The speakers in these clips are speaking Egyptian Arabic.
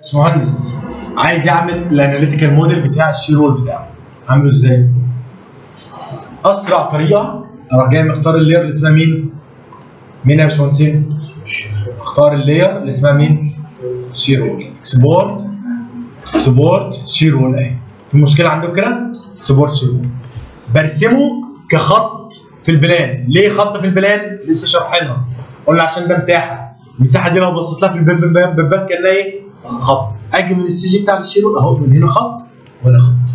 باشمهندس عايز يعمل الاناليتيكال موديل بتاع الشيرول بتاعه عامله ازاي؟ اسرع طريقه اروح جاي مختار اللاير اللي اسمها مين؟ مين يا باشمهندسين؟ اختار اللاير اللي اسمها مين؟ شيرول اكسبورت اكسبورت شيرول اهي في مشكله عندكم كده؟ اكسبورت شيرول برسمه كخط في البلان ليه خط في البلان؟ لسه شارحينها قلنا عشان ده مساحه المساحه دي لو بصيت لها في البيبان بيبان كانها ايه؟ خط اجي من السي جي بتاع الشيرول اهو من هنا خط وهنا خط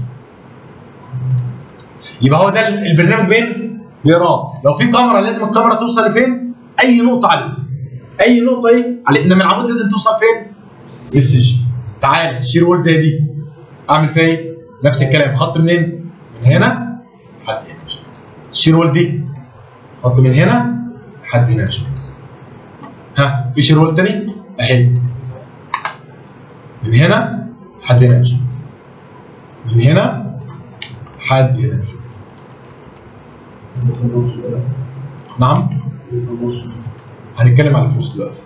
يبقى هو ده البرنامج فين؟ بيقراه لو في كاميرا لازم الكاميرا توصل لفين؟ اي نقطه عليه اي نقطه ايه؟ عليه انما العمود لازم توصل فين؟ للسي جي تعال شير وول زي دي اعمل فيها ايه؟ نفس الكلام خط منين؟ من هنا لحد هنا شير وول دي خط من هنا لحد هنا يا باشمهندس ها في شير وول تاني؟ اهي من هنا لحد هنا يا باشمهندس من هنا لحد هنا نعم هنتكلم على الفلوس دلوقتي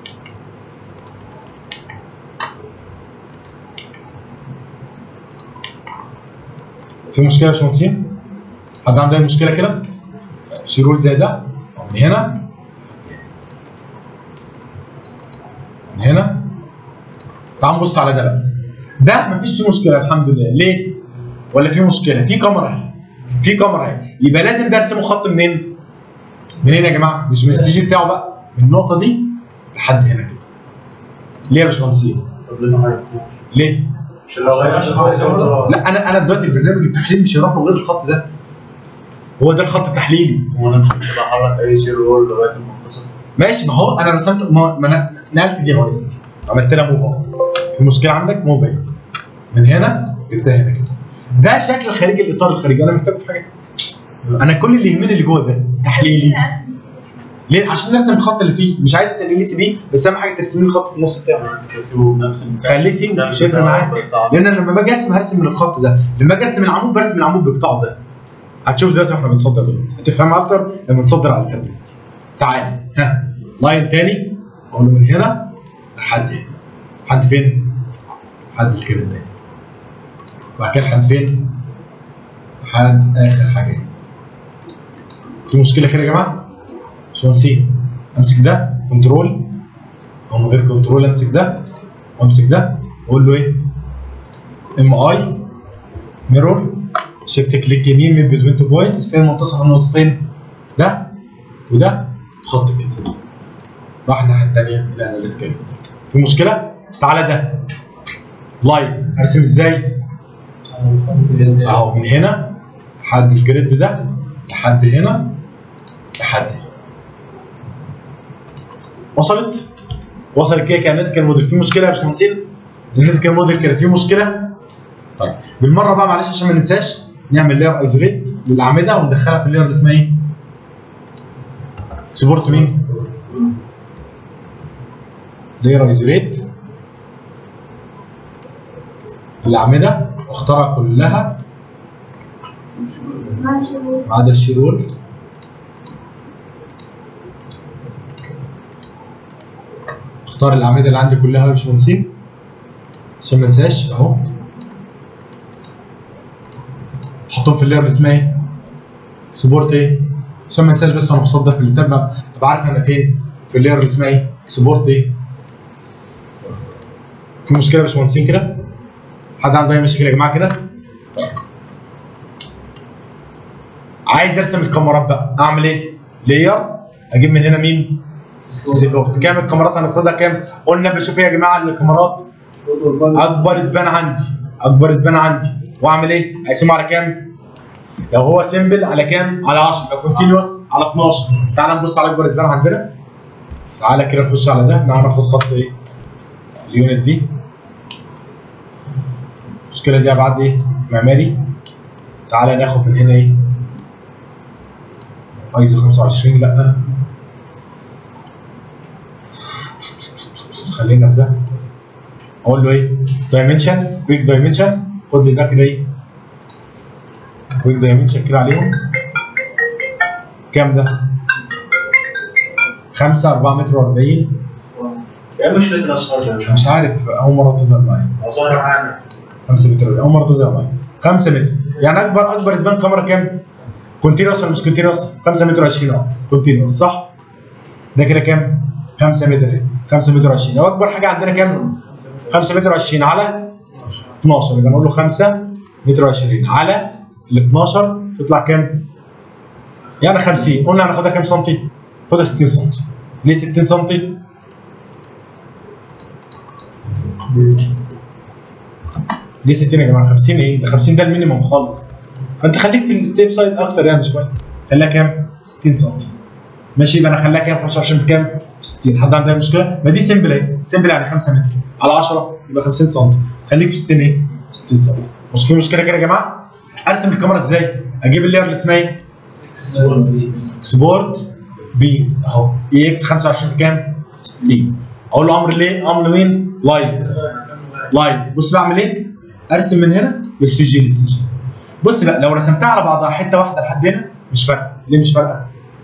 في مشكله يا باشمهندسين؟ حد عنده اي مشكله كده؟ شيرول زي ده من هنا من هنا تعال نبص على ده بقى ده مفيش فيه مشكله الحمد لله ليه؟ ولا في مشكله؟ في كاميرا اهي في كاميرا اهي يبقى لازم ده ارسمه خط منين؟ منين يا جماعه؟ مش من السي جي بتاعه بقى من النقطه دي لحد هنا كده ليه يا باشمهندسين؟ طب ليه ما غيرتوش؟ ليه؟ عشان لو غيرت الخط لا انا انا دلوقتي البرنامج التحليلي مش هيروح له غير الخط ده هو ده الخط التحليلي هو انا مش كنت بحرك اي شير رول لغايه المنتصف ماشي ما هو انا رسمت ما, ما انا نقلت دي اهو يا سيدي عملت لها موف اهو في مشكله عندك موف اهي من هنا جبتها هنا كده ده شكل الخارجي الاطار الخارجي انا محتاج في حاجه انا كل اللي يهمني اللي جوه ده تحليلي ليه عشان نرسم الخط اللي فيه مش عايز تقللي سي بي بس اهم حاجه ترسمي لي الخط في النص بتاعه بسيبه بنفس المساحه خليه سي مش هيفرق معاك لان انا لما باجي ارسم هرسم من الخط ده لما اجي ارسم العمود برسم العمود بقطاعه ده هتشوف دلوقتي واحنا بنصدر دلوقتي هتفهمها اكتر لما نصدر على الكتاب دلوقتي تعال ها لاين تاني اقول له من هنا لحد هنا لحد فين؟ لحد الكيرف ده وبعد كده لحد فين؟ لحد اخر حاجه هنا. في مشكله كده يا جماعه؟ مش مهندسين امسك ده كنترول او من غير كنترول امسك ده وامسك ده واقول له ايه؟ ام اي ميرور شيفت كليك يمين من بين تو بوينتس فين منتصف النقطتين ده وده خط كده راح الناحيه الثانيه الاناليتيكال في مشكله؟ تعالى ده لاين ارسم ازاي؟ اهو من هنا لحد الجريد ده لحد هنا لحد هنا وصلت؟ وصلت كده كاناليتيكال موديل في مشكله يا باشمهندسين؟ الاناليتيكال موديل كده في مشكله؟ طيب بالمره بقى معلش عشان ما ننساش نعمل لاير ايزوليت للاعمده وندخلها في اللاير اللي اسمها ايه؟ سبورت مين؟ لاير ايزوليت الاعمده واختارها كلها ما عدا الشيرول اختار الاعمده اللي عندي كلها يا باشمهندسين عشان ما انساش اهو حطهم في اللير اللي اسمها ايه؟ سبورت ايه؟ عشان ما انساش بس وانا بصدر في الكتاب ابقى عارف انا فين في اللير اللي اسمها ايه؟ سبورت ايه؟ في مشكله يا باشمهندسين كده؟ حد عنده اي مشاكل يا جماعه كده؟ طيب. عايز ارسم الكاميرات بقى اعمل ايه؟ لاير اجيب من هنا مين؟ سبورت كام الكاميرات هنفرضها كام؟ قلنا بشوف ايه يا جماعه الكاميرات اكبر سبان عندي اكبر سبان عندي واعمل ايه؟ اقسمه على كام؟ لو هو سيمبل على كام؟ على 10 لو كونتينوس على 12 تعال نبص على اكبر سبان عندنا تعالى كده نخش على ده تعالى ناخد خط ايه؟ اليونت دي المشكله دي ابعاد ايه؟ معماري تعالى ناخد من هنا ايه؟ ايزو 25 لا خلينا في ده اقول له ايه؟ دايمنشن كويك دايمنشن خد لي ده كده ايه؟ كويك دايمنشن كده عليهم كام ده؟ 5 4 متر و40 ايه مشكله الاصفار ده؟ مش عارف اول مره تظهر معايا ظاهر معانا 5 متر اول مره تظهر معايا 5 متر يعني اكبر اكبر اسبان كاميرا كام؟ كونتينوس ولا مش كونتينوس؟ 5 متر 20 اه كونتينوس صح؟ ده كده كام؟ 5 متر 5 متر 20 هو اكبر حاجه عندنا كام؟ 5 متر 20 على 12 يبقى نقول له 5 متر 20 على ال 12 تطلع كام؟ يعني 50 قلنا هناخدها كام سنتي؟ خدها 60 سنتي ليه 60 سنتي؟ ليه 60 يا جماعه 50 ايه؟ ده 50 ده المينيمم خالص فانت خليك في السيف سايد اكتر يعني شويه خليها كام؟ 60 سم ماشي يبقى انا خليها كام 25 بكام؟ 60 حد عنده أي مشكله؟ ما دي سمبل اهي سمبل يعني 5 متر على 10 يبقى 50 سم خليك في 60 ايه؟ 60 سم مش في مشكله كده يا جماعه؟ ارسم الكاميرا ازاي؟ اجيب اللير اللي اسمها ايه؟ سبورت بيمز اهو اي اكس 25 بكام؟ 60 اقول له امر ليه؟ امر مين؟ لايت لايت بص بعمل ايه؟ ارسم من هنا للسي جي للسي جي بص بقى لو رسمتها على بعضها حته واحده لحد هنا مش فارقه ليه مش فارقه؟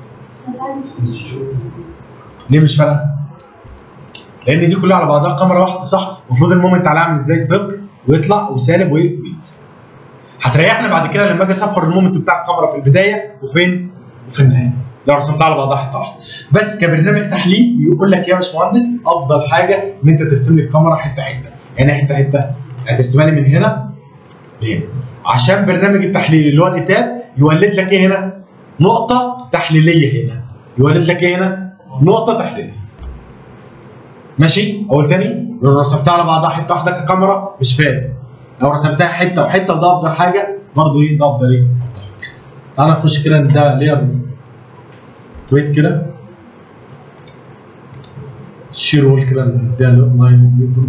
ليه مش فارقه؟ لان دي كلها على بعضها كاميرا واحده صح؟ المفروض المومنت عليها عامل ازاي؟ صفر ويطلع وسالب وينزل هتريحنا بعد كده لما اجي اصفر المومنت بتاع الكاميرا في البدايه وفين؟ وفي النهايه لو رسمتها على بعضها حته واحده بس كبرنامج تحليل يقول لك يا باشمهندس افضل حاجه ان انت ترسم لي الكاميرا حته حته يعني إيه حته حته هترسمها لي من هنا لهنا عشان برنامج التحليل اللي هو الاتاب يولد لك ايه هنا نقطه تحليليه هنا يولد لك ايه هنا نقطه تحليليه ماشي اقول تاني لو رسمتها على بعضها حته واحده ككاميرا مش فارق لو رسمتها حته وحته وده افضل حاجه برضه ايه ده افضل ايه تعالى نخش كده إن ده لير ويت كده شير وول كده ده لاين برضه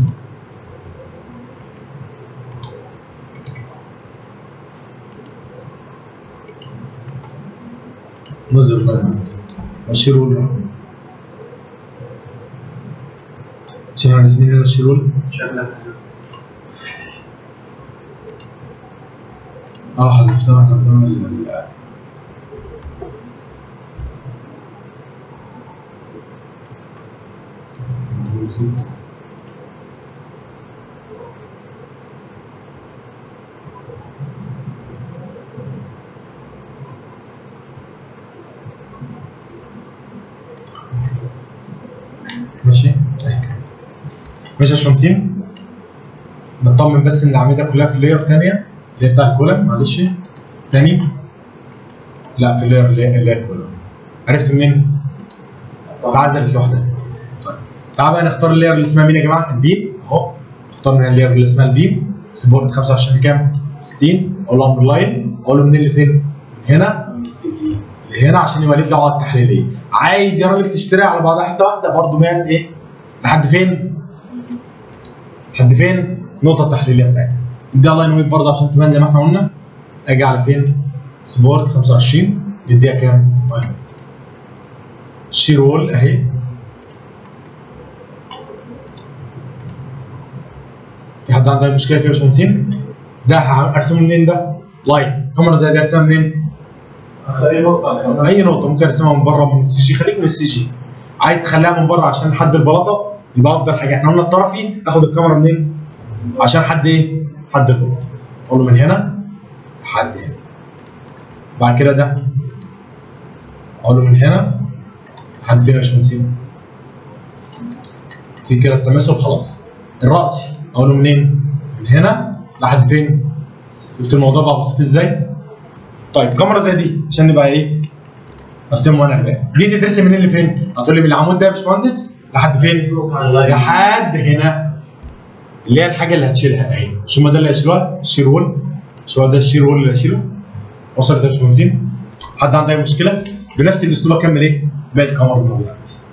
نظر لاين الشير وول عشان احنا راسمين هنا الشير وول شكلك اه حذفتها احنا قدام ال ال- ماشي ماشي يا باشمهندسين نطمن بس ان الاعمده كلها في اللاير الثانيه اللي هي بتاع الكولم معلش تاني لا في اللاير اللي هي اللي هي الكولم عرفت منين؟ اتعزلت لوحدها طيب تعال بقى نختار اللاير اللي اسمها مين يا جماعه؟ البيم اهو اخترنا اللاير اللي اسمها البيم سبورت 25 بكام؟ 60 اقول له امر لاين اقول له منين لفين؟ من هنا لهنا عشان يولد لي عقد تحليليه عايز يا راجل تشتريها على بعضها حته واحده برضه مان ايه؟ لحد فين؟ لحد فين؟ النقطه التحليليه بتاعتها نديها لاين ويت برضه عشان تبان زي ما احنا قلنا اجي على فين؟ سبورت 25 نديها كام؟ واحد شير وول اهي في حد عنده أي مشكله كده يا باشمهندسين؟ ده هرسمه منين ده؟ لاين كاميرا زي دي ارسمها منين؟ اي نقطه اي نقطه ممكن ارسمها من بره من السي جي خليك من السي جي عايز تخليها من بره عشان حد البلاطه يبقى افضل حاجه احنا قلنا الطرفي اخد الكاميرا منين؟ عشان حد ايه؟ حد البلاطه اقول له من هنا لحد هنا بعد كده ده اقول له من هنا لحد فين يا باشمهندسين؟ في كده التماثل خلاص الرأسي اقول له منين؟ من هنا لحد فين؟ شفت الموضوع بقى بسيط ازاي؟ طيب كاميرا زي دي عشان نبقى ايه؟ ارسمه وانا الباقي دي تترسم منين لفين؟ هتقول لي من العمود ده يا باشمهندس لحد فين؟ لحد هنا اللي هي الحاجه اللي هتشيلها اهي مش هم ده اللي هيشيلوها؟ الشير وول مش هو ده الشير وول اللي هيشيله؟ وصلت يا باشمهندسين؟ حد عنده اي مشكله؟ بنفس الاسلوب اكمل ايه؟ باقي الكاميرا الموجوده عندي